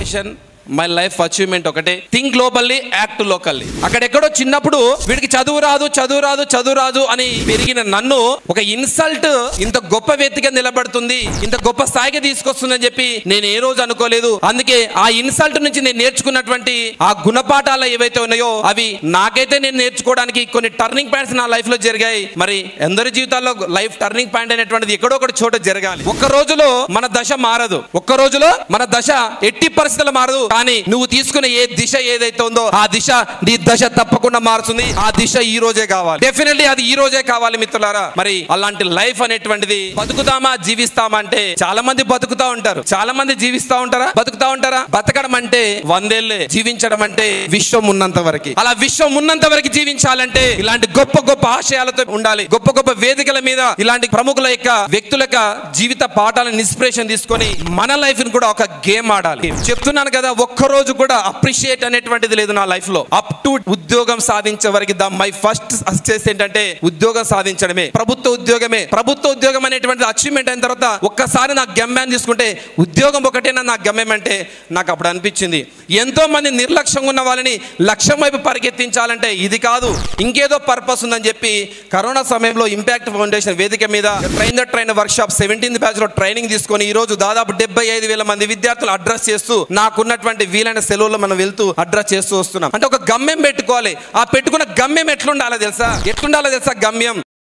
quotation my life achievement ఒకటే think globally act locally అక్కడెక్కడో చిన్నప్పుడు వీడికి చదువు రాదు చదువు రాదు చదువు రాదు అని పెరిగిన నన్ను ఒక ఇన్సల్ట్ ఇంత గొప్ప వ్యక్తిగా నిలబడుతుంది ఇంత గొప్ప స్థాయికి తీసుకొస్తుందని చెప్పి నేను ఏ రోజు అనుకోలేదు అందుకే ఆ ఇన్సల్ట్ నుంచి నేను నేర్చుకున్నటువంటి ఆ గుణపాఠాలు ఏవైతే ఉన్నాయో అవి నాకైతే నేను నేర్చుకోవడానికి కొన్ని టర్నింగ్ పాయింట్స్ నా లైఫ్ లో జరిగాయి మరి ఎందరి జీవితాల్లో లైఫ్ టర్నింగ్ పాయింట్ అనేటువంటిది ఎక్కడో ఒకటి చోట జరగాలి ఒక్క రోజులో మన దశ మారదు ఒక్క రోజులో మన దశ ఎట్టి పరిస్థితులు మారదు కానీ నువ్వు తీసుకునే ఏ దిశ ఏదైతే ఉందో ఆ దిశ నీ దశ తప్పకుండా మారుతుంది ఆ దిశ ఈ రోజే కావాలి డెఫినెట్లీ అది ఈ రోజే కావాలి మిత్రులారా మరి అలాంటి లైఫ్ అనేటువంటిది బతుకుతామా జీవిస్తామా అంటే చాలా మంది బతుకుతా ఉంటారు చాలా మంది జీవిస్తా ఉంటారా బతుకుతా ఉంటారా బతకడం అంటే వందేళ్లే జీవించడం అంటే విశ్వం ఉన్నంత వరకు అలా విశ్వం ఉన్నంత వరకు జీవించాలంటే ఇలాంటి గొప్ప గొప్ప ఆశయాలతో ఉండాలి గొప్ప గొప్ప వేదికల మీద ఇలాంటి ప్రముఖుల యొక్క వ్యక్తుల యొక్క జీవిత పాఠాలను ఇన్స్పిరేషన్ తీసుకొని మన లైఫ్ ని కూడా ఒక గేమ్ ఆడాలి చెప్తున్నాను కదా ఒక్క రోజు కూడా అప్రిషియేట్ అనేటువంటిది లేదు నా లైఫ్ లో అప్ టు ఉద్యోగం సాధించే వరకు ద మై ఫస్ట్ చేసి ఏంటంటే ఉద్యోగం సాధించడమే ప్రభుత్వ ఉద్యోగమే ప్రభుత్వ ఉద్యోగం అనేటువంటిది అచీవ్మెంట్ అయిన తర్వాత ఒక్కసారి నా గమ్యాన్ని తీసుకుంటే ఉద్యోగం ఒకటేనా నా గమ్యం అంటే నాకు అప్పుడు అనిపించింది ఎంతో మంది నిర్లక్ష్యంగా ఉన్న వాళ్ళని లక్ష్యం వైపు పరిగెత్తించాలంటే ఇది కాదు ఇంకేదో పర్పస్ ఉందని చెప్పి కరోనా సమయంలో ఇంపాక్ట్ ఫౌండేషన్ వేదిక మీద train the train workshop seventeenth batch లో ట్రైనింగ్ తీసుకొని ఈ రోజు దాదాపు డెబ్బై ఐదు వేల మంది విద్యార్థులు అడ్రస్ చేస్తూ నాకున్నటువంటి వీలైన సెలవుల్లో మనం వెళ్తూ అడ్రస్ చేస్తూ వస్తున్నాం అంటే ఒక గమ్యం పెట్టుకోవాలి ఆ పెట్టుకున్న గమ్యం ఎట్లుండాలో తెలుసా ఎట్లుండాలో తెలుసా గమ్యం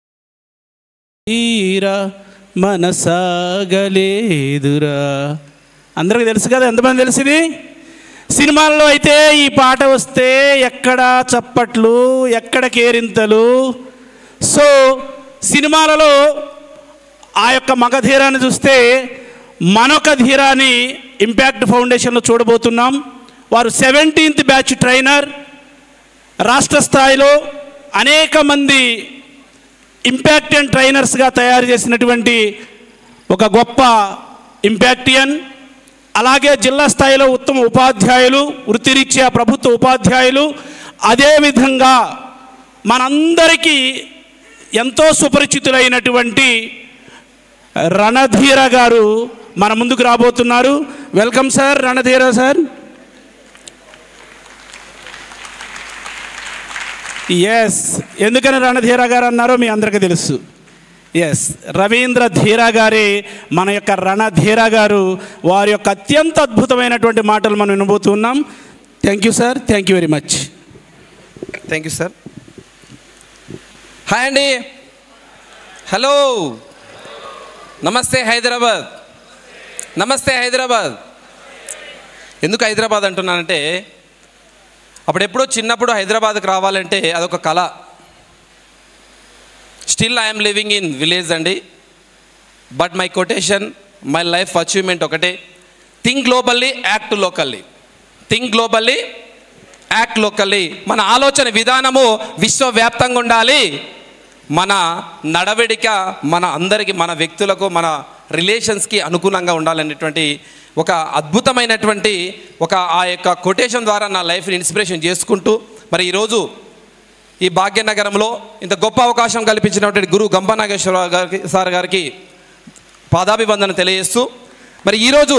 తీరా మనసాగలేదురా అందరికి తెలుసు కదా ఎంతమంది తెలిసింది సినిమాల్లో అయితే ఈ పాట వస్తే ఎక్కడ చప్పట్లు ఎక్కడ కేరింతలు సో సినిమాలలో ఆ యొక్క మగధీరాన్ని చూస్తే మనొక ధీరాన్ని ఇంపాక్ట్ ఫౌండేషన్లో చూడబోతున్నాం వారు సెవెంటీన్త్ బ్యాచ్ ట్రైనర్ రాష్ట్ర స్థాయిలో అనేక మంది ఇంపాక్టియన్ ట్రైనర్స్గా తయారు చేసినటువంటి ఒక గొప్ప ఇంపాక్టియన్ అలాగే జిల్లా స్థాయిలో ఉత్తమ ఉపాధ్యాయులు వృత్తిరీత్యా ప్రభుత్వ ఉపాధ్యాయులు అదేవిధంగా మనందరికీ ఎంతో సుపరిచితులైనటువంటి రణధీర గారు మన ముందుకు రాబోతున్నారు welcome sir Randhira sir yes ఎందుకని రణధీర గారు అన్నారో మీ అందరికీ తెలుసు ఎస్ రవీంద్ర ధీరా గారి మన యొక్క రణధీర గారు వారి యొక్క అత్యంత అద్భుతమైనటువంటి మాటలు మనం వినబోతున్నాం thank you sir thank you very much thank you sir hi అండి హలో నమస్తే హైదరాబాద్ నమస్తే హైదరాబాద్ ఎందుకు హైదరాబాద్ అంటున్నానంటే అప్పుడు ఎప్పుడో చిన్నప్పుడు హైదరాబాద్కి రావాలంటే అదొక కళ still I'm living in village అండి but my quotation my life achievement ఒకటే think globally act locally think globally act locally మన ఆలోచన విధానము విశ్వవ్యాప్తంగా ఉండాలి మన నడవడిక మన అందరికి మన వ్యక్తులకు మన రిలేషన్స్కి అనుగుణంగా ఉండాలనేటువంటి ఒక అద్భుతమైనటువంటి ఒక ఆ యొక్క కొటేషన్ ద్వారా నా లైఫ్ని ఇన్స్పిరేషన్ చేసుకుంటూ మరి ఈరోజు ఈ భాగ్యనగరంలో ఇంత గొప్ప అవకాశం కల్పించినటువంటి గురు గంప నాగేశ్వరరావు గారికి సార్ గారికి పాదాభివందన తెలియజేస్తూ మరి ఈరోజు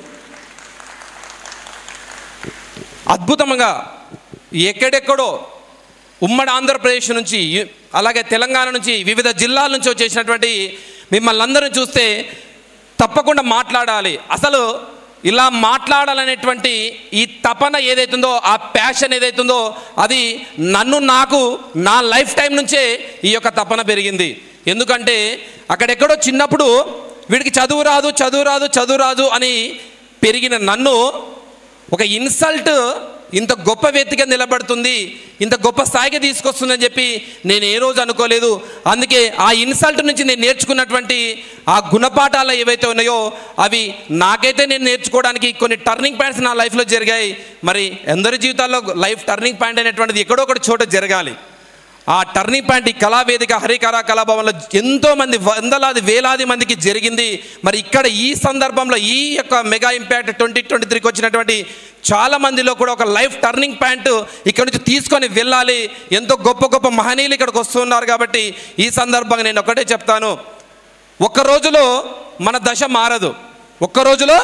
అద్భుతంగా ఎక్కడెక్కడో ఉమ్మడి ఆంధ్రప్రదేశ్ నుంచి యు- అలాగే తెలంగాణ నుంచి వివిధ జిల్లాల నుంచి వచ్చేసినటువంటి మిమ్మల్ని అందరిని చూస్తే తప్పకుండా మాట్లాడాలి అసలు ఇలా మాట్లాడాలనేటువంటి ఈ తపన ఏదైతుందో ఆ ప్యాషన్ ఏదైతుందో అది నన్ను నాకు నా లైఫ్ టైం నుంచే ఈ యొక్క తపన పెరిగింది ఎందుకంటే అక్కడెక్కడో చిన్నప్పుడు వీడికి చదువు రాదు చదువు రాదు చదువు రాదు అని పెరిగిన నన్ను ఒక ఇన్సల్ట్ ఇంత గొప్ప వ్యక్తిగా నిలబడుతుంది ఇంత గొప్ప స్థాయికి తీసుకొస్తుందని చెప్పి నేను ఏ రోజు అనుకోలేదు అందుకే ఆ ఇన్సల్ట్ నుంచి నేను నేర్చుకున్నటువంటి ఆ గుణపాఠాలు ఏవైతే ఉన్నాయో అవి నాకైతే నేను నేర్చుకోవడానికి కొన్ని టర్నింగ్ పాయింట్స్ నా లైఫ్లో జరిగాయి మరి ఎందరి జీవితాల్లో లైఫ్ టర్నింగ్ పాయింట్ అనేటువంటిది ఎక్కడో ఒకటి చోట జరగాలి ఆ టర్నింగ్ పాయింట్ ఈ కళావేదిక హరికళా కళాభవన్లో ఎంతో మంది వందలాది వేలాది మందికి జరిగింది మరి ఇక్కడ ఈ సందర్భంలో ఈ యొక్క మెగా ఇంపాక్ట్ ట్వంటీ ట్వంటీ త్రీకి వచ్చినటువంటి చాలా మందిలో కూడా ఒక లైఫ్ టర్నింగ్ పాయింట్ ఇక్కడ నుంచి తీసుకొని వెళ్ళాలి ఎంతో గొప్ప గొప్ప మహనీయులు ఇక్కడికి వస్తున్నారు కాబట్టి ఈ సందర్భంగా నేను ఒకటే చెప్తాను ఒక్క రోజులో మన దశ మారదు ఒక్క రోజులో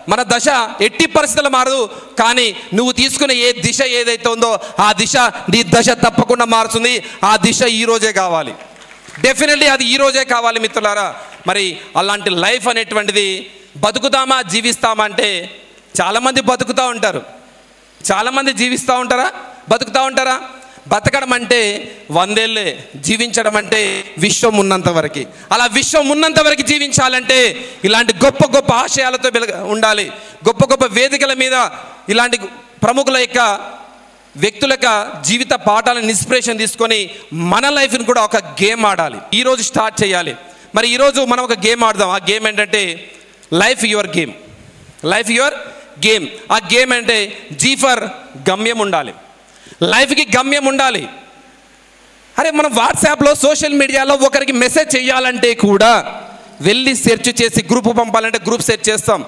మన దశ ఎట్టి పరిస్థితులు మారదు కానీ నువ్వు తీసుకునే ఏ దిశ ఏదైతే ఉందో ఆ దిశ నీ దశ తప్పకుండా మారుతుంది ఆ దిశ ఈ రోజే కావాలి డెఫినెట్లీ అది ఈ రోజే కావాలి మిత్రులారా మరి అలాంటి లైఫ్ అనేటువంటిది బతుకుతామా జీవిస్తామా అంటే చాలామంది బతుకుతూ ఉంటారు చాలామంది జీవిస్తూ ఉంటారా బతుకుతూ ఉంటారా బతకడం అంటే వందేళ్ళే జీవించడం అంటే విశ్వం ఉన్నంత వరకు అలా విశ్వం ఉన్నంత వరకు జీవించాలంటే ఇలాంటి గొప్ప గొప్ప ఆశయాలతో వెలగ ఉండాలి గొప్ప గొప్ప వేదికల మీద ఇలాంటి ప్రముఖుల యొక్క వ్యక్తుల యొక్క జీవిత పాఠాలను ఇన్స్పిరేషన్ తీసుకొని మన లైఫ్ని కూడా ఒక గేమ్ ఆడాలి ఈరోజు స్టార్ట్ చేయాలి మరి ఈరోజు మనం ఒక గేమ్ ఆడదాం ఆ గేమ్ ఏంటంటే life your game life your game ఆ గేమ్ అంటే జీ ఫర్ గమ్యం ఉండాలి లైఫ్కి గమ్యం ఉండాలి అరే మనం వాట్సాప్లో సోషల్ మీడియాలో ఒకరికి మెసేజ్ చేయాలంటే కూడా వెళ్ళి సెర్చ్ చేసి గ్రూప్ పంపాలంటే గ్రూప్ సెర్చ్ చేస్తాం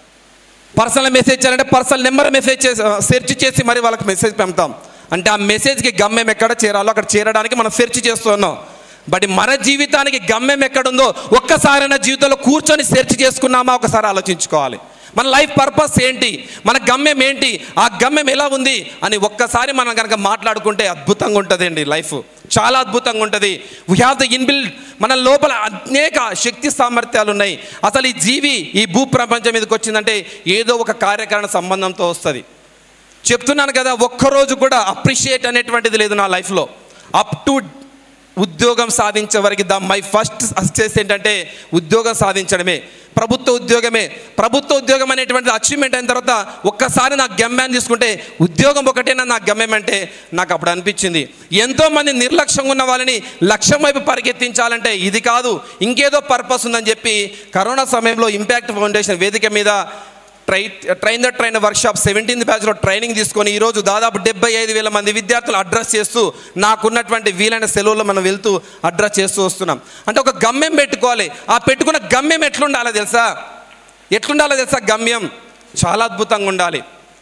పర్సనల్ మెసేజ్ చేయాలంటే పర్సనల్ నెంబర్ మెసేజ్ చేసి సెర్చ్ చేసి మరి వాళ్ళకి మెసేజ్ పంపుతాం అంటే ఆ మెసేజ్కి గమ్యం ఎక్కడ చేరాలో అక్కడ చేరడానికి మనం సెర్చ్ చేస్తున్నాం బట్ మన జీవితానికి గమ్యం ఎక్కడుందో ఒక్కసారైనా జీవితంలో కూర్చొని సెర్చ్ చేసుకున్నామా ఒకసారి ఆలోచించుకోవాలి మన లైఫ్ పర్పస్ ఏంటి మన గమ్యం ఏంటి ఆ గమ్యం ఎలా ఉంది అని ఒక్కసారి మనం కనుక మాట్లాడుకుంటే అద్భుతంగా ఉంటుందండి లైఫ్ చాలా అద్భుతంగా ఉంటుంది వీ హ్యావ్ ద ఇన్బిల్డ్ మన లోపల అనేక శక్తి సామర్థ్యాలు ఉన్నాయి అసలు ఈ జీవి ఈ భూ ప్రపంచం మీదకి వచ్చిందంటే ఏదో ఒక కార్యకారణ సంబంధంతో వస్తుంది చెప్తున్నాను కదా ఒక్కరోజు కూడా అప్రిషియేట్ అనేటువంటిది లేదు నా లైఫ్లో అప్ టు ఉద్యోగం సాధించే వరకు ద మై ఫస్ట్ సక్సెస్ ఏంటంటే ఉద్యోగం సాధించడమే ప్రభుత్వ ఉద్యోగమే ప్రభుత్వ ఉద్యోగం అనేటువంటిది అచీవ్మెంట్ అయిన తర్వాత ఒక్కసారి నా గమ్యాన్ని తీసుకుంటే ఉద్యోగం ఒకటేనా నా గమ్యం అంటే నాకు అప్పుడు అనిపించింది ఎంతోమంది నిర్లక్ష్యంగా ఉన్న వాళ్ళని లక్ష్యం వైపు పరిగెత్తించాలంటే ఇది కాదు ఇంకేదో పర్పస్ ఉందని చెప్పి కరోనా సమయంలో ఇంపాక్ట్ ఫౌండేషన్ వేదిక మీద try train the train workshop seventeenth బ్యాచ్లో ట్రైనింగ్ తీసుకొని ఈరోజు దాదాపు డెబ్బై ఐదు వేల మంది విద్యార్థులు అడ్రస్ చేస్తూ నాకున్నటువంటి వీలైన సెలవుల్లో మనం వెళ్తూ అడ్రస్ చేస్తూ వస్తున్నాం అంటే ఒక గమ్యం పెట్టుకోవాలి ఆ పెట్టుకున్న గమ్యం ఎట్లుండాలో తెలుసా ఎట్లుండాలో తెలుసా గమ్యం చాలా అద్భుతంగా ఉండాలి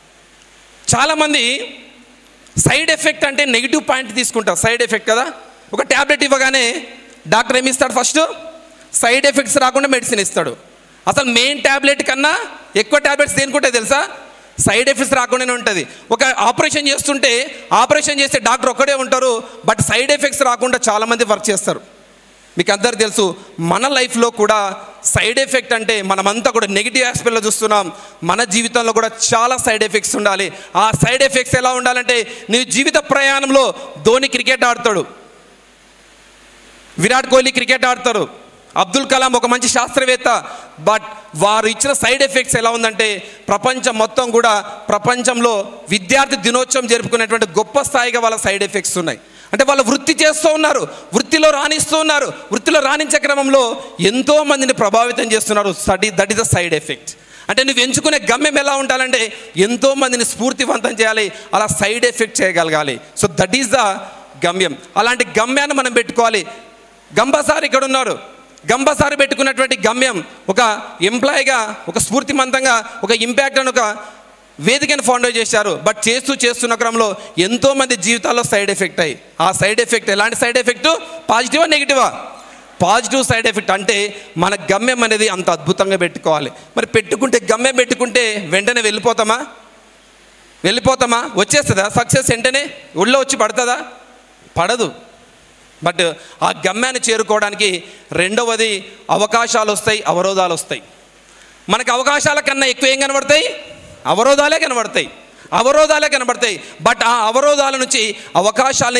చాలామంది సైడ్ ఎఫెక్ట్ అంటే నెగిటివ్ పాయింట్ తీసుకుంటారు సైడ్ ఎఫెక్ట్ కదా ఒక ట్యాబ్లెట్ ఇవ్వగానే డాక్టర్ ఏమి ఇస్తాడు ఫస్ట్ సైడ్ ఎఫెక్ట్స్ రాకుండా మెడిసిన్ ఇస్తాడు అసలు మెయిన్ ట్యాబ్లెట్ కన్నా ఎక్కువ ట్యాబ్లెట్స్ దేనికుంటే తెలుసా సైడ్ ఎఫెక్ట్స్ రాకుండానే ఉంటుంది ఒక ఆపరేషన్ చేస్తుంటే ఆపరేషన్ చేస్తే డాక్టర్ ఒక్కడే ఉంటారు బట్ సైడ్ ఎఫెక్ట్స్ రాకుండా చాలామంది వర్క్ చేస్తారు మీకు అందరు తెలుసు మన లైఫ్లో కూడా సైడ్ ఎఫెక్ట్ అంటే మనమంతా కూడా నెగిటివ్ ఆస్పెక్ట్లో చూస్తున్నాం మన జీవితంలో కూడా చాలా సైడ్ ఎఫెక్ట్స్ ఉండాలి ఆ సైడ్ ఎఫెక్ట్స్ ఎలా ఉండాలంటే నీ జీవిత ప్రయాణంలో ధోని క్రికెట్ ఆడతాడు విరాట్ కోహ్లీ క్రికెట్ ఆడతారు అబ్దుల్ కలాం ఒక మంచి శాస్త్రవేత్త బట్ వారు ఇచ్చిన సైడ్ ఎఫెక్ట్స్ ఎలా ఉందంటే ప్రపంచం మొత్తం కూడా ప్రపంచంలో విద్యార్థి దినోత్సవం జరుపుకునేటువంటి గొప్ప స్థాయిగా వాళ్ళ సైడ్ ఎఫెక్ట్స్ ఉన్నాయి అంటే వాళ్ళు వృత్తి చేస్తూ ఉన్నారు వృత్తిలో రాణిస్తూ ఉన్నారు వృత్తిలో రాణించే క్రమంలో ఎంతో మందిని ప్రభావితం చేస్తున్నారు study that is the side effect అంటే నువ్వు ఎంచుకునే గమ్యం ఎలా ఉండాలంటే ఎంతో మందిని స్ఫూర్తివంతం చేయాలి అలా సైడ్ ఎఫెక్ట్ చేయగలగాలి సో దట్ ఈస్ ద గమ్యం అలాంటి గమ్యాన్ని మనం పెట్టుకోవాలి గంబసారి ఇక్కడ ఉన్నారు గంబసారి పెట్టుకున్నటువంటి గమ్యం ఒక ఎంప్లాయీగా ఒక స్ఫూర్తిమంతంగా ఒక ఇంపాక్ట్ అని ఒక వేదికను ఫౌండర్ చేశారు బట్ చేస్తూ చేస్తున్న క్రమంలో ఎంతో మంది జీవితాల్లో సైడ్ ఎఫెక్ట్ అయ్యి ఆ సైడ్ ఎఫెక్ట్ ఎలాంటి సైడ్ ఎఫెక్ట్ పాజిటివా నెగిటివా పాజిటివ్ సైడ్ ఎఫెక్ట్ అంటే మన గమ్యం అనేది అంత అద్భుతంగా పెట్టుకోవాలి మరి పెట్టుకుంటే గమ్యం పెట్టుకుంటే వెంటనే వెళ్ళిపోతామా వెళ్ళిపోతామా వచ్చేస్తుందా సక్సెస్ వెంటనే ఒళ్ళో వచ్చి పడుతుందా పడదు బట్ ఆ గమ్యాన్ని చేరుకోవడానికి రెండవది అవకాశాలు వస్తాయి అవరోధాలు వస్తాయి మనకు అవకాశాల కన్నా ఎక్కువ ఏం కనబడతాయి అవరోధాలే కనబడతాయి అవరోధాలే కనబడతాయి బట్ ఆ అవరోధాల నుంచి అవకాశాలని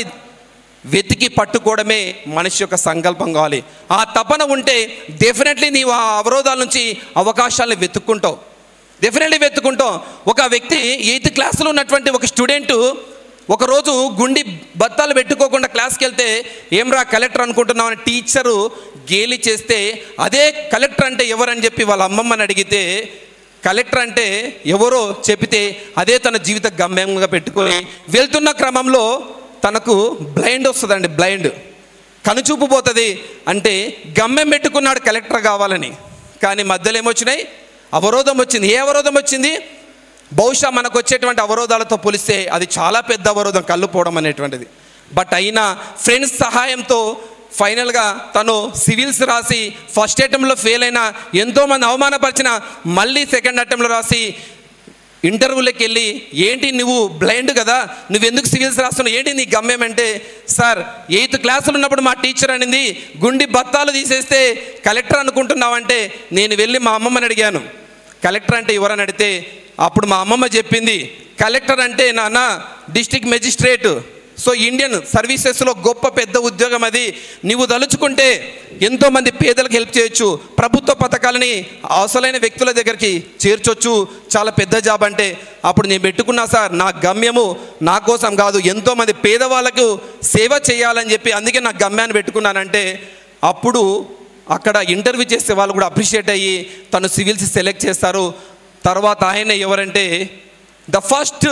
వెతికి పట్టుకోవడమే మనిషి యొక్క సంకల్పం కావాలి ఆ తపన ఉంటే డెఫినెట్లీ నీవు ఆ అవరోధాల నుంచి అవకాశాలను వెతుక్కుంటావు డెఫినెట్లీ వెతుక్కుంటాం ఒక వ్యక్తి ఎయిత్ క్లాస్లో ఉన్నటువంటి ఒక స్టూడెంట్ ఒకరోజు గుండి బత్తాలు పెట్టుకోకుండా క్లాస్కి వెళ్తే ఏం రా కలెక్టర్ అనుకుంటున్నావు అని టీచరు గేలి చేస్తే అదే కలెక్టర్ అంటే ఎవరని చెప్పి వాళ్ళ అమ్మమ్మని అడిగితే కలెక్టర్ అంటే ఎవరో చెబితే అదే తన జీవిత గమ్యంగా పెట్టుకొని వెళ్తున్న క్రమంలో తనకు బ్లైండ్ వస్తుందండి బ్లైండ్ కనుచూపు పోతుంది అంటే గమ్యం పెట్టుకున్నాడు కలెక్టర్ కావాలని కానీ మధ్యలో ఏమొచ్చినాయి అవరోధం వచ్చింది ఏ అవరోధం వచ్చింది బహుశా మనకు వచ్చేటువంటి అవరోధాలతో పోలిస్తే అది చాలా పెద్ద అవరోధం కళ్ళు పోవడం అనేటువంటిది బట్ అయినా ఫ్రెండ్స్ సహాయంతో ఫైనల్గా తను సివిల్స్ రాసి ఫస్ట్ అటెంప్ట్లో ఫెయిల్ అయినా ఎంతోమంది అవమానపరిచిన మళ్ళీ సెకండ్ అటెంప్ట్లో రాసి ఇంటర్వ్యూలోకి వెళ్ళి ఏంటి నువ్వు బ్లైండ్ కదా నువ్వు ఎందుకు సివిల్స్ రాస్తున్నావు ఏంటి నీ గమ్యం అంటే సార్ ఎయిత్ క్లాసులో ఉన్నప్పుడు మా టీచర్ అనింది గుండి బత్తాలు తీసేస్తే కలెక్టర్ అనుకుంటున్నావంటే నేను వెళ్ళి మా అమ్మమ్మని అడిగాను కలెక్టర్ అంటే ఎవరని అడిగితే అప్పుడు మా అమ్మమ్మ చెప్పింది కలెక్టర్ అంటే నాన్న డిస్టిక్ మెజిస్ట్రేట్ సో ఇండియన్ సర్వీసెస్లో గొప్ప పెద్ద ఉద్యోగం అది నీవు తలుచుకుంటే ఎంతోమంది పేదలకు హెల్ప్ చేయొచ్చు ప్రభుత్వ పథకాలని అవసరమైన వ్యక్తుల దగ్గరికి చేర్చొచ్చు చాలా పెద్ద జాబ్ అంటే అప్పుడు నేను పెట్టుకున్నా సార్ నా గమ్యము నా కోసం కాదు ఎంతోమంది పేదవాళ్ళకు సేవ చేయాలని చెప్పి అందుకే నా గమ్యాన్ని పెట్టుకున్నానంటే అప్పుడు అక్కడ ఇంటర్వ్యూ చేసే వాళ్ళు కూడా అప్రిషియేట్ అయ్యి తను సివిల్స్ సెలెక్ట్ చేస్తారు తర్వాత ఆయన ఎవరంటే the first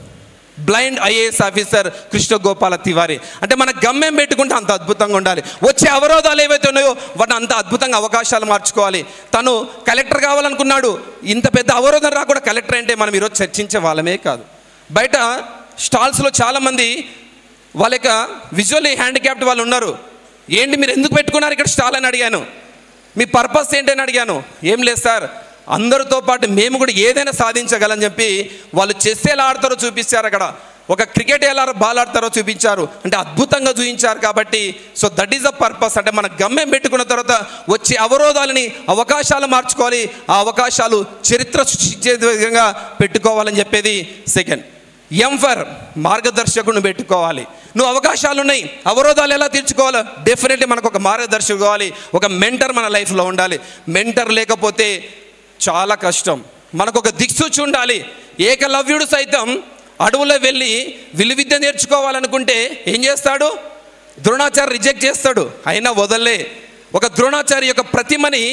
blind IAS officer Krishna Gopala Tiwari అంటే మన గమ్యం పెట్టుకుంటే అంత అద్భుతంగా ఉండాలి వచ్చే అవరోధాలు ఏవైతే ఉన్నాయో వాటిని అంత అద్భుతంగా అవకాశాలు మార్చుకోవాలి తను కలెక్టర్ కావాలనుకున్నాడు ఇంత పెద్ద అవరోధం రాకుండా కలెక్టర్ అంటే మనం ఈరోజు చర్చించే వాళ్ళమే కాదు బయట స్టాల్స్లో చాలామంది వాళ్ళ యొక్క విజువల్లీ హ్యాండిక్యాప్డ్ వాళ్ళు ఉన్నారు ఏంటి మీరు ఎందుకు పెట్టుకున్నారు ఇక్కడ స్టాల్ అని అడిగాను మీ పర్పస్ ఏంటని అడిగాను ఏం లేదు సార్ అందరితో పాటు మేము కూడా ఏదైనా సాధించగలని చెప్పి వాళ్ళు చెస్ ఎలా ఆడతారో చూపించారు అక్కడ ఒక క్రికెట్ ఎలా బాల్ ఆడతారో చూపించారు అంటే అద్భుతంగా చూపించారు కాబట్టి so that is the purpose అంటే మన గమ్యం పెట్టుకున్న తర్వాత వచ్చే అవరోధాలని అవకాశాలు మార్చుకోవాలి ఆ అవకాశాలు చరిత్ర సృష్టించే విధంగా పెట్టుకోవాలని చెప్పేది సెకండ్ ఎం ఫర్ మార్గదర్శకుని పెట్టుకోవాలి నువ్వు అవకాశాలు ఉన్నాయి అవరోధాలు ఎలా తీర్చుకోవాలో డెఫినెట్లీ మనకు ఒక మార్గదర్శకు కావాలి ఒక మెంటర్ మన లైఫ్లో ఉండాలి మెంటర్ లేకపోతే చాలా కష్టం మనకు ఒక దిక్సూచి ఉండాలి ఏకలవ్యుడు సైతం అడవులో వెళ్ళి విలువిద్య నేర్చుకోవాలనుకుంటే ఏం చేస్తాడు ద్రోణాచార్య రిజెక్ట్ చేస్తాడు అయినా వదలలే ఒక ద్రోణాచార్య యొక్క ప్రతిమని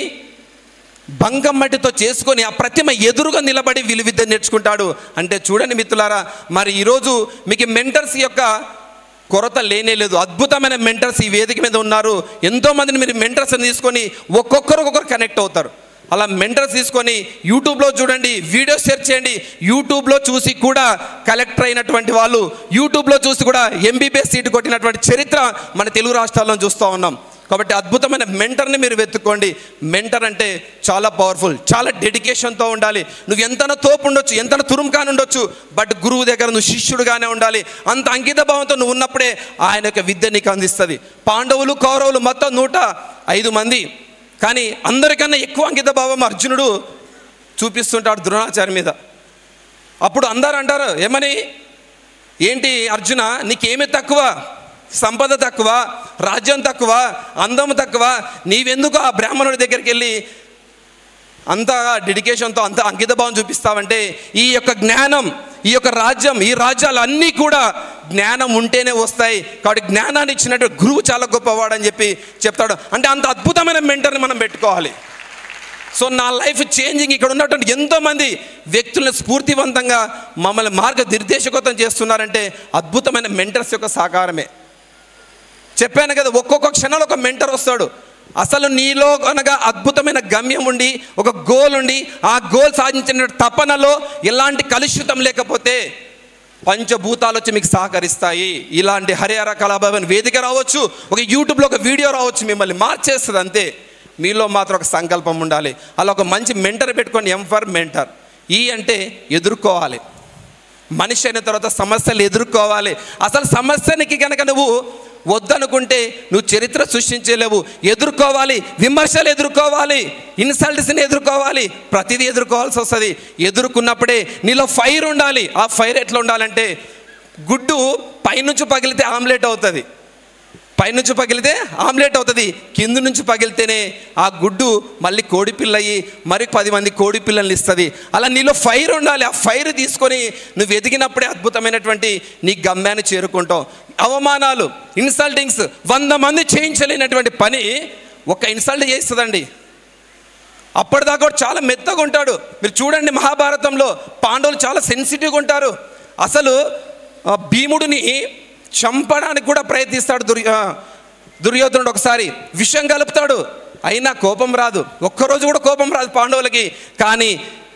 బంగం మట్టితో చేసుకొని ఆ ప్రతిమ ఎదురుగా నిలబడి విలువిద్య నేర్చుకుంటాడు అంటే చూడండి మిత్రులారా మరి ఈరోజు మీకు మెంటర్స్ యొక్క కొరత లేనే లేదు అద్భుతమైన మెంటర్స్ ఈ వేదిక మీద ఉన్నారు ఎంతోమందిని మీరు మెంటర్స్ని తీసుకొని ఒక్కొక్కరు ఒక్కొక్కరు కనెక్ట్ అవుతారు అలా మెంటర్స్ తీసుకొని యూట్యూబ్లో చూడండి వీడియోస్ సెర్చ్ చేయండి యూట్యూబ్లో చూసి కూడా కలెక్టర్ అయినటువంటి వాళ్ళు యూట్యూబ్లో చూసి కూడా ఎంబీబీఎస్ సీటు కొట్టినటువంటి చరిత్ర మన తెలుగు రాష్ట్రాల్లో చూస్తూ ఉన్నాం కాబట్టి అద్భుతమైన మెంటర్ని మీరు వెతుక్కోండి మెంటర్ అంటే చాలా పవర్ఫుల్ చాలా డెడికేషన్తో ఉండాలి నువ్వు ఎంతన తోపు ఉండొచ్చు ఎంతన తురుముకాని ఉండొచ్చు బట్ గురువు దగ్గర నువ్వు శిష్యుడుగానే ఉండాలి అంత అంకిత భావంతో నువ్వు ఉన్నప్పుడే ఆయన యొక్క విద్య నీకు అందిస్తుంది పాండవులు కౌరవులు మొత్తం నూట ఐదు మంది కానీ అందరికన్నా ఎక్కువ అంకిత భావం అర్జునుడు చూపిస్తుంటాడు ద్రోణాచార్య మీద అప్పుడు అందరు అంటారు ఏమని ఏంటి అర్జున నీకేమి తక్కువ సంపద తక్కువ రాజ్యం తక్కువ అందం తక్కువ నీవెందుకు ఆ బ్రాహ్మణుడి దగ్గరికి వెళ్ళి అంత డెడికేషన్తో అంత అంకితభావం చూపిస్తావంటే ఈ యొక్క జ్ఞానం ఈ యొక్క రాజ్యం ఈ రాజ్యాలు అన్నీ కూడా జ్ఞానం ఉంటేనే వస్తాయి కాబట్టి జ్ఞానాన్ని ఇచ్చినట్టు గురువు చాలా గొప్పవాడని చెప్పి చెప్తాడు అంటే అంత అద్భుతమైన మెంటర్ని మనం పెట్టుకోవాలి సో నా లైఫ్ చేంజింగ్ ఇక్కడ ఉన్నటువంటి ఎంతోమంది వ్యక్తులను స్ఫూర్తివంతంగా మమ్మల్ని మార్గనిర్దేశకత్వం చేస్తున్నారంటే అద్భుతమైన మెంటర్స్ యొక్క సహకారమే చెప్పాను కదా ఒక్కొక్క క్షణంలో ఒక మెంటర్ వస్తాడు అసలు నీలో కనుక అద్భుతమైన గమ్యం ఉండి ఒక గోల్ ఉండి ఆ గోల్ సాధించిన తపనలో ఎలాంటి కలుషితం లేకపోతే పంచభూతాలు వచ్చి మీకు సహకరిస్తాయి ఇలాంటి హరిహర కళాభవన్ వేదిక రావచ్చు ఒక యూట్యూబ్లో ఒక వీడియో రావచ్చు మిమ్మల్ని మార్చేస్తుంది అంతే మీలో మాత్రం ఒక సంకల్పం ఉండాలి అలా ఒక మంచి మెంటర్ పెట్టుకొని ఎం ఫర్ మెంటర్ ఈ అంటే ఎదుర్కోవాలి మనిషి అయిన తర్వాత సమస్యలు ఎదుర్కోవాలి అసలు సమస్యనికి కనుక నువ్వు వద్దనుకుంటే నువ్వు చరిత్ర సృష్టించలేవు ఎదుర్కోవాలి విమర్శలు ఎదుర్కోవాలి ఇన్సల్ట్స్ని ఎదుర్కోవాలి ప్రతిదీ ఎదుర్కోవాల్సి వస్తుంది ఎదుర్కొన్నప్పుడే నీలో ఫైర్ ఉండాలి ఆ ఫైర్ ఎట్లా ఉండాలంటే గుడ్డు పైనుంచి పగిలితే ఆమ్లెట్ అవుతుంది పైనుంచి పగిలితే ఆమ్లెట్ అవుతుంది కింద నుంచి పగిలితేనే ఆ గుడ్డు మళ్ళీ కోడి పిల్ల అయ్యి మరి పది మంది కోడి పిల్లల్ని ఇస్తుంది అలా నీలో ఫైర్ ఉండాలి ఆ ఫైర్ తీసుకొని నువ్వు ఎదిగినప్పుడే అద్భుతమైనటువంటి నీ గమ్యాన్ని చేరుకుంటావు అవమానాలు ఇన్సల్టింగ్స్ వంద మంది చేయించలేనటువంటి పని ఒక ఇన్సల్ట్ చేస్తుందండి అప్పటిదాకా కూడా చాలా మెత్తగా ఉంటాడు మీరు చూడండి మహాభారతంలో పాండవులు చాలా సెన్సిటివ్గా ఉంటారు అసలు ఆ, భీముడిని చంపడానికి కూడా ప్రయత్నిస్తాడు దుర్య ఆ, దుర్యోధనుడు ఒకసారి విషం కలుపుతాడు అయినా కోపం రాదు ఒక్కరోజు కూడా కోపం రాదు పాండవులకి కానీ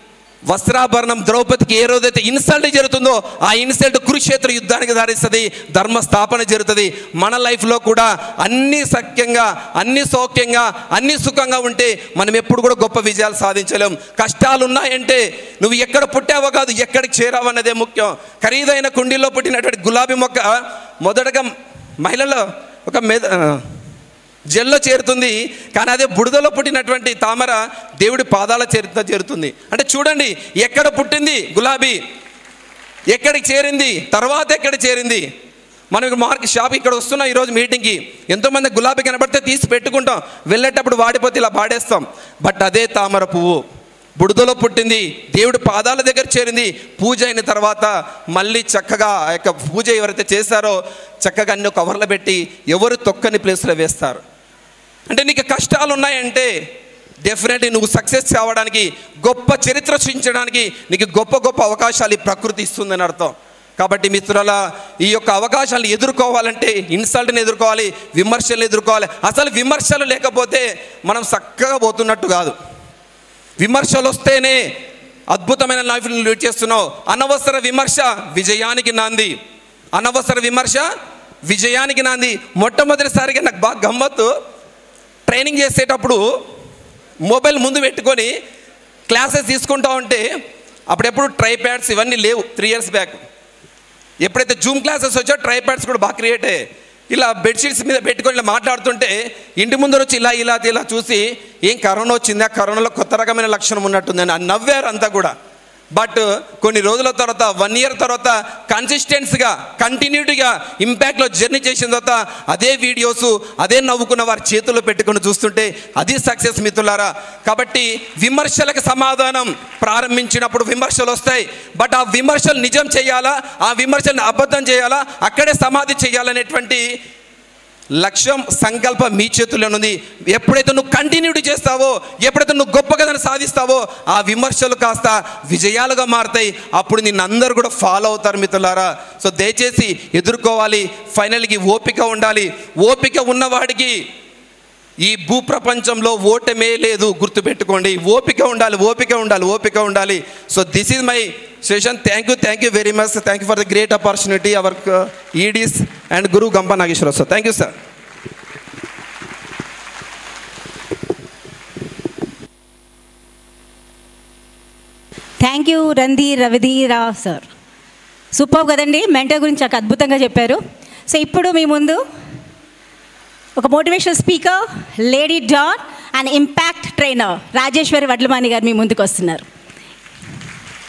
వస్త్రాభరణం ద్రౌపదికి ఏ రోజైతే ఇన్సల్ట్ జరుగుతుందో ఆ ఇన్సల్ట్ కురుక్షేత్ర యుద్ధానికి దారిస్తుంది ధర్మ స్థాపన జరుగుతుంది మన లైఫ్లో కూడా అన్ని సఖ్యంగా అన్ని సౌఖ్యంగా అన్ని సుఖంగా ఉంటే మనం ఎప్పుడు కూడా గొప్ప విజయాలు సాధించలేం కష్టాలు ఉన్నాయంటే నువ్వు ఎక్కడ పుట్టావో కాదు ఎక్కడికి చేరావు అన్నదే ముఖ్యం ఖరీదైన కుండీలో పుట్టినటువంటి గులాబీ మొక్క మొదటగా మహిళలో ఒక మెద జెల్లో చేరుతుంది కానీ అదే బుడదలో పుట్టినటువంటి తామర దేవుడి పాదాల చేరుత చేరుతుంది అంటే చూడండి ఎక్కడ పుట్టింది గులాబీ ఎక్కడికి చేరింది తర్వాత ఎక్కడ చేరింది మనం ఇక్కడ మార్క్ షాప్ ఇక్కడ వస్తున్నాం ఈరోజు మీటింగ్కి ఎంతోమంది గులాబీ కనబడితే తీసి పెట్టుకుంటాం వెళ్ళేటప్పుడు వాడిపోతే ఇలా పాడేస్తాం బట్ అదే తామర పువ్వు బుడదలో పుట్టింది దేవుడి పాదాల దగ్గర చేరింది పూజ అయిన తర్వాత మళ్ళీ చక్కగా ఆ యొక్క పూజ ఎవరైతే చేశారో చక్కగా అన్ని కవర్లో పెట్టి ఎవరు తొక్కని ప్లేస్లో వేస్తారు అంటే నీకు కష్టాలు ఉన్నాయంటే డెఫినెట్లీ నువ్వు సక్సెస్ కావడానికి గొప్ప చరిత్ర సృష్టించడానికి నీకు గొప్ప గొప్ప అవకాశాలు ఈ ప్రకృతి ఇస్తుందని అర్థం కాబట్టి మిత్రుల ఈ యొక్క అవకాశాలను ఎదుర్కోవాలంటే ఇన్సల్ట్ని ఎదుర్కోవాలి విమర్శలు ఎదుర్కోవాలి అసలు విమర్శలు లేకపోతే మనం చక్కగా పోతున్నట్టు కాదు విమర్శలు వస్తేనే అద్భుతమైన లైఫ్ని లీడ్ చేస్తున్నావు అనవసర విమర్శ విజయానికి నాంది అనవసర విమర్శ విజయానికి నాంది మొట్టమొదటిసారిగా నాకు బాగా గమ్మత్తు ట్రైనింగ్ చేసేటప్పుడు మొబైల్ ముందు పెట్టుకొని క్లాసెస్ తీసుకుంటా ఉంటే అప్పుడెప్పుడు ట్రై ప్యాడ్స్ ఇవన్నీ లేవు త్రీ ఇయర్స్ బ్యాక్ ఎప్పుడైతే జూమ్ క్లాసెస్ వచ్చో ట్రై ప్యాడ్స్ కూడా బాగా క్రియేట్ అయ్యాయి ఇలా బెడ్షీట్స్ మీద పెట్టుకొని ఇలా మాట్లాడుతుంటే ఇంటి ముందర వచ్చి ఇలా ఇలా ఇలా చూసి ఏం కరోనా వచ్చిందా కరోనాలో కొత్త రకమైన లక్షణం ఉన్నట్టుందని అని నవ్వారు అంతా కూడా బట్ కొన్ని రోజుల తర్వాత వన్ ఇయర్ తర్వాత కన్సిస్టెన్స్గా కంటిన్యూటీగా ఇంపాక్ట్లో జర్నీ చేసిన తర్వాత అదే వీడియోస్ అదే నవ్వుకున్న వారి చేతుల్లో పెట్టుకొని చూస్తుంటే అది సక్సెస్ మిత్రులారా కాబట్టి విమర్శలకు సమాధానం ప్రారంభించినప్పుడు విమర్శలు వస్తాయి బట్ ఆ విమర్శలు నిజం చేయాలా ఆ విమర్శలను అబద్ధం చేయాలా అక్కడే సమాధి చేయాలనేటువంటి లక్ష్యం సంకల్పం మీ చేతుల్లో ఉంది ఎప్పుడైతే నువ్వు కంటిన్యూటీ చేస్తావో ఎప్పుడైతే నువ్వు గొప్పగా దాన్ని సాధిస్తావో ఆ విమర్శలు కాస్త విజయాలుగా మారుతాయి అప్పుడు నిన్ను అందరూ కూడా ఫాలో అవుతారు మిత్రులారా సో దయచేసి ఎదుర్కోవాలి ఫైనల్కి ఓపిక ఉండాలి ఓపిక ఉన్నవాడికి ఈ భూప్రపంచంలో ఓటమే లేదు గుర్తుపెట్టుకోండి ఓపిక ఉండాలి ఓపిక ఉండాలి ఓపిక ఉండాలి so this is my session thank you thank you very much thank you for the great opportunity our EDs and Guru Gampa Nageswara sir thank you sir thank you Randhir Ravidhira sir super కదండి మెంటర్ గురించి చాలా అద్భుతంగా చెప్పారు సో ఇప్పుడు మీ ముందు ఒక motivational speaker lady don and impact trainer Rajeshwari Vadlamani garu మీ ముందుకు వస్తున్నారు